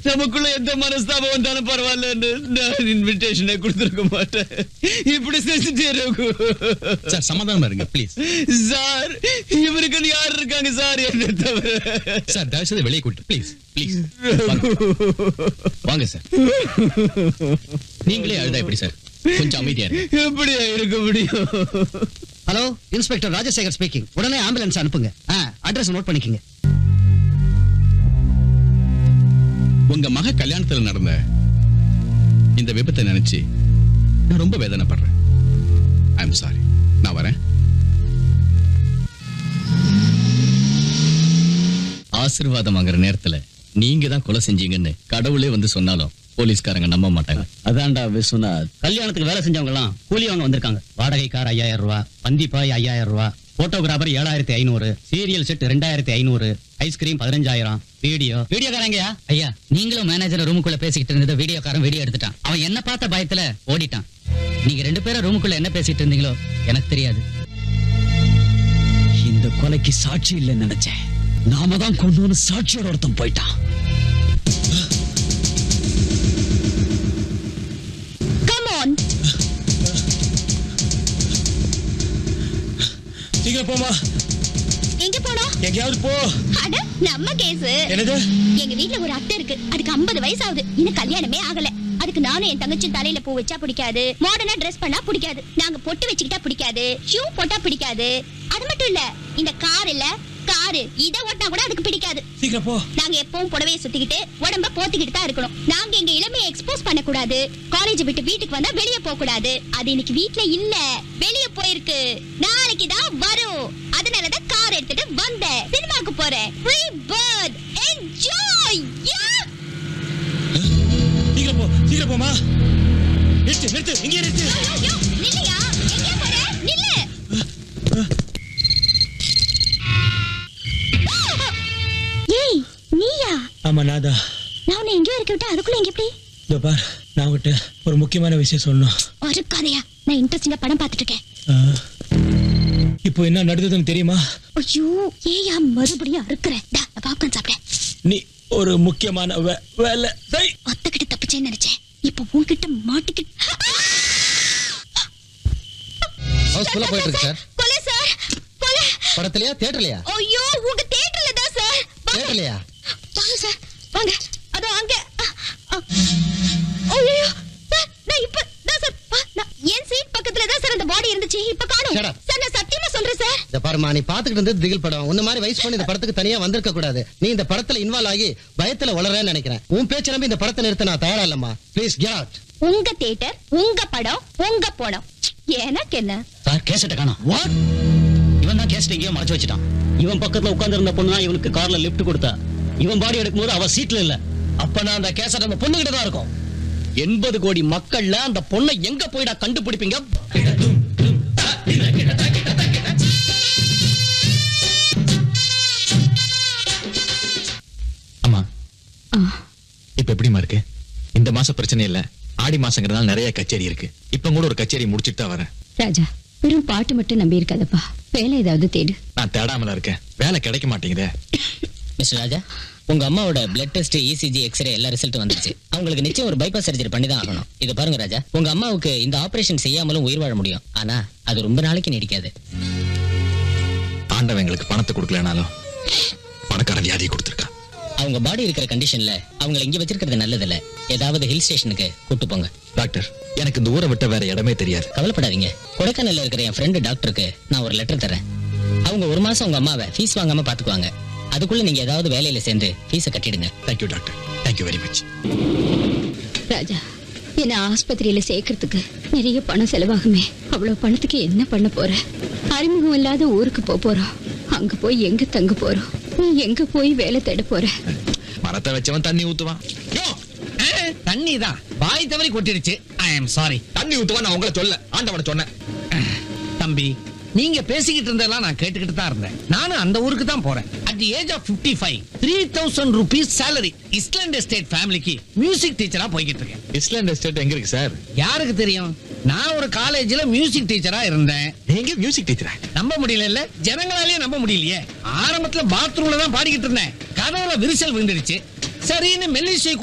நமக்குள்ள எந்த மனஸ்தாபம் வந்தாலும் பரவாயில்லன்னு நான் இன்விடேஷனை கொடுத்துருக்க மாட்டேன் இப்படி செஞ்சுட்டே ரகு சார் சமாதானமா இருங்க ப்ளீஸ் சார் இவருக்கு யார் இருக்காங்க சார் என்ன தவிர சார் தயவு செய்து வெளியே கூட்டு ப்ளீஸ் ப்ளீஸ் வாங்க சார் நீங்களே அழுதா எப்படி சார் கொஞ்சம் அமைதியா இருங்க எப்படியா இருக்க முடியும் ஹலோ இன்ஸ்பெக்டர் ராஜசேகர் ஸ்பீக்கிங் உடனே ஆம்புலன்ஸ் அனுப்புங்க அட்ரஸ் நோட் பண்ணிக்கங்க உங்க மக கல்யாணத்துல நடந்த இந்த விபத்தை நினைச்சு நான் ரொம்ப வேதனைப்படுறேன் ஐ எம் சாரி நான் வரேன் ஆசீர்வாதம் வாங்குற நேரத்துல நீங்க தான் கொலை செஞ்சீங்கன்னு கடவுளே வந்து சொன்னாலும் போலீஸ்காரங்க நம்ப மாட்டாங்க அதான்டா விஸ்வநாத் கல்யாணத்துக்கு வேலை செஞ்சவங்க எல்லாம் கூலி வாங்க வந்திருக்காங்க வாடகை கார் ஐயாயிரம் ரூபாய் பந்தி பாய் ஐயாயிரம் ரூபாய் போட்டோகிராஃபர் ஏழாயிரத்தி ஐநூறு சீரியல் செட் ரெண்டாயிரத்தி ஐநூறு ஐஸ்கிரீம் பதினஞ்சாயிரம் வீடியோ வீடியோக்காரங்கயா ஐயா நீங்களும் மேனேஜர் ரூமுக்குள்ள பேசிக்கிட்டு இருந்தது வீடியோக்காரன் வீடியோ எடுத்துட்டான் அவன் என்ன பார்த்த பயத்துல ஓடிட்டான் நீங்க ரெண்டு பேரும் ரூமுக்குள்ள என்ன பேசிட்டு இருந்தீங்களோ எனக்கு தெரியாது இந்த கொலைக்கு சாட்சி இல்லைன்னு நினைச்சேன் நாம தான் கொண்டு சாட்சியோட ஒருத்தன் போயிட்டான் கம் ஆன் சீக்கிரம் போமா எங்க போனோம் எங்கேயாவது போ அட நம்ம கேஸ் என்னது எங்க வீட்ல ஒரு அத்தை இருக்கு அதுக்கு 50 வயசு ஆகுது இன்னும் கல்யாணமே ஆகல அதுக்கு நானும் என் தங்கச்சி தலையில பூ வச்சா பிடிக்காது மாடர்னா Dress பண்ணா பிடிக்காது நாங்க பொட்டு வச்சுக்கிட்டா பிடிக்காது ஷூ போட்டா பிடிக்காது அது மட்டும் இல்ல இந்த கார் இல்ல காரு இத ஓட்டினா கூட அதுக்கு பிடிக்காது சீக்கிரம் போ நாங்க எப்பவும் புடவைய சுத்திக்கிட்டு உடம்ப போத்திக்கிட்டு தான் இருக்கணும் நாங்க எங்க இளமையை எக்ஸ்போஸ் பண்ண கூடாது காலேஜ் விட்டு வீட்டுக்கு வந்தா வெளிய போக கூடாது அது இன்னைக்கு வீட்ல இல்ல வெளிய போயிருக்கு நாளைக்கு தான் வரும் அதனால தான் கார் எடுத்துட்டு வந்தேன் சினிமாக்கு போறேன் ஃப்ரீ பர்த் என்ஜாய் யா சீக்கிரம் போ சீக்கிரம் போமா நிறுத்து நிறுத்து இங்கே நிறுத்து யோ நில்லையா எங்க போற நில்லு ஏய் நீயா ஆமா நாதா நான் உன்னை எங்கேயோ இருக்க விட்டா அதுக்குள்ள எங்க எப்படி இதோ பார் நான் உன்கிட்ட ஒரு முக்கியமான விஷயம் சொல்லணும் ஒரு கதையா நான் இன்ட்ரெஸ்டிங்கா படம் பார்த்துட்டு இருக்கேன் ஆ. இப்போ என்ன நடந்ததுன்னு தெரியுமா ஐயோ ஏயா மறுபடியும் அறுக்குற டா பாப்கார்ன் சாப்பிட நீ ஒரு முக்கியமான வே- வேலை செய். ஒத்தக்கிட்ட தப்பிச்சேன்னு நினைச்சேன் இப்போ உன்கிட்ட மாட்டிக்கிட்டு ஹவுஸ்ஃபுல்லா போயிட்டு இருக்கு சார் கொலை சார் கொலை படத்துலயா தியேட்டர்லயா ஐயோ உங்க தியேட்டர்ல தான் சார் வாங்க. தியேட்டர்லயா வாங்க சார் வாங்க அதோ அங்க அ, அ. ஐயோ சார் நான் இப்ப தான் சார் ஆ, நான் என் சீட் பக்கத்துல தான் சார் அந்த பாடி இருந்துச்சு இப்ப காணோம் Shut up. சார் நான் சத்தியமா சொல்றேன் சார் இந்த பாருமா நீ பாத்துக்கிட்டு இருந்தது திகில் படம் உன்ன மாதிரி வயசு பண்ணி இந்த படத்துக்கு தனியா வந்திருக்க கூடாது நீ இந்த படத்துல இன்வால்வ் ஆகி பயத்துல வளரேன்னு நினைக்கிறேன் உன் பேச்ச நம்பி இந்த படத்தை நிறுத்த நான் தயாரா இல்லம்மா ப்ளீஸ் கெட் அவுட் உங்க தியேட்டர் உங்க படம் உங்க படம் எனக்கு என்ன சார் கேசட்ட காணோம் வாட் இவன் தான் கேஸ்ட் எங்கேயோ மறைச்சு வச்சுட்டான் இவன் பக்கத்துல உட்கார்ந்து இருந்த பொண்ணு தான் இவனுக்கு கார்ல லிஃப்ட் கொடுத்தா இவன் பாடி எடுக்கும்போது அவ சீட்ல இல்ல அப்ப நான் அந்த கேசட் அந்த பொண்ணு கிட்ட தான் இருக்கும் எண்பது கோடி மக்கள்ல அந்த பொண்ணை எங்க போயிடா கண்டுபிடிப்பீங்க அம்மா இப்ப எப்படிமா இருக்கு இந்த மாசம் பிரச்சனை இல்ல ஆடி மாசங்கிறதுனால நிறைய கச்சேரி இருக்கு இப்ப கூட ஒரு கச்சேரி முடிச்சிட்டு தான் வரேன் ராஜா வெறும் பாட்டு மட்டும் நம்பி இருக்காதப்பா வேலை ஏதாவது தேடு நான் தேடாமல இருக்கேன் வேலை கிடைக்க மாட்டேங்குதே மிஸ்டர் ராஜா உங்க அம்மாவோட பிளட் டெஸ்ட் இசிஜி எக்ஸ்ரே எல்லா ரிசல்ட் வந்துருச்சு அவங்களுக்கு நிச்சயம் ஒரு பைபாஸ் சர்ஜரி பண்ணி தான் ஆகணும் இது பாருங்க ராஜா உங்க அம்மாவுக்கு இந்த ஆபரேஷன் செய்யாமலும் உயிர் வாழ முடியும் ஆனா அது ரொம்ப நாளைக்கு நீடிக்காது ஆண்டவன் எங்களுக்கு பணத்தை கொடுக்கலனாலும் பணக்கார வியாதியை கொடுத்துருக்கான் அவங்க பாடி இருக்கிற கண்டிஷன்ல அவங்கள இங்க வச்சிருக்கிறது நல்லது இல்ல ஏதாவது ஹில் ஸ்டேஷனுக்கு கூட்டு போங்க டாக்டர் எனக்கு இந்த ஊரை விட்ட வேற இடமே தெரியாது கவலைப்படாதீங்க கொடைக்கானல்ல இருக்கிற என் ஃப்ரெண்டு டாக்டருக்கு நான் ஒரு லெட்டர் தரேன் அவங்க ஒரு மாசம் உங்க அம்மாவை ஃபீஸ் வாங்காம பாத்துக்குவாங்க அதுக்குள்ள நீங்க ஏதாவது வேலையில சேர்ந்து ஃபீஸை கட்டிடுங்க thank you doctor thank you very much Raja என்ன ஆஸ்பத்திரியில சேர்க்கறதுக்கு நிறைய பணம் செலவாகுமே அவ்வளவு பணத்துக்கு என்ன பண்ண போற அறிமுகம் இல்லாத ஊருக்கு போக போறோம் அங்க போய் எங்க தங்க போறோம் நீ எங்க போய் வேலை தேட போற மரத்தை வச்சவன் தண்ணி ஊத்துவான் தண்ணி தான் வாய் தவறி கொட்டிடுச்சு ஐ எம் சாரி தண்ணி ஊத்துவான் நான் உங்களை சொல்ல ஆண்டவனை சொன்னேன் தம்பி நீங்க பேசிக்கிட்டு இருந்ததெல்லாம் நான் கேட்டுக்கிட்டு தான் இருந்தேன் நானும் அந்த ஊருக்கு தான் போறேன் at the age of 55 five three thousand rupees salary island estate ஃபேமிலிக்கு மியூசிக் டீச்சரா போய்கிட்டு இருக்கேன் இஸ்லாண்ட் எஸ்டேட் எங்க இருக்கு சார் யாருக்கு தெரியும் நான் ஒரு காலேஜ்ல மியூசிக் டீச்சரா இருந்தேன் நீங்க மியூசிக் டீச்சரா நம்ப முடியல இல்ல ஜனங்களாலேயே நம்ப முடியலையே ஆரம்பத்துல பாத்ரூம்ல தான் பாடிக்கிட்டு இருந்தேன் கதவுல விரிசல் விழுந்துடுச்சு சரின்னு மெல்லிசை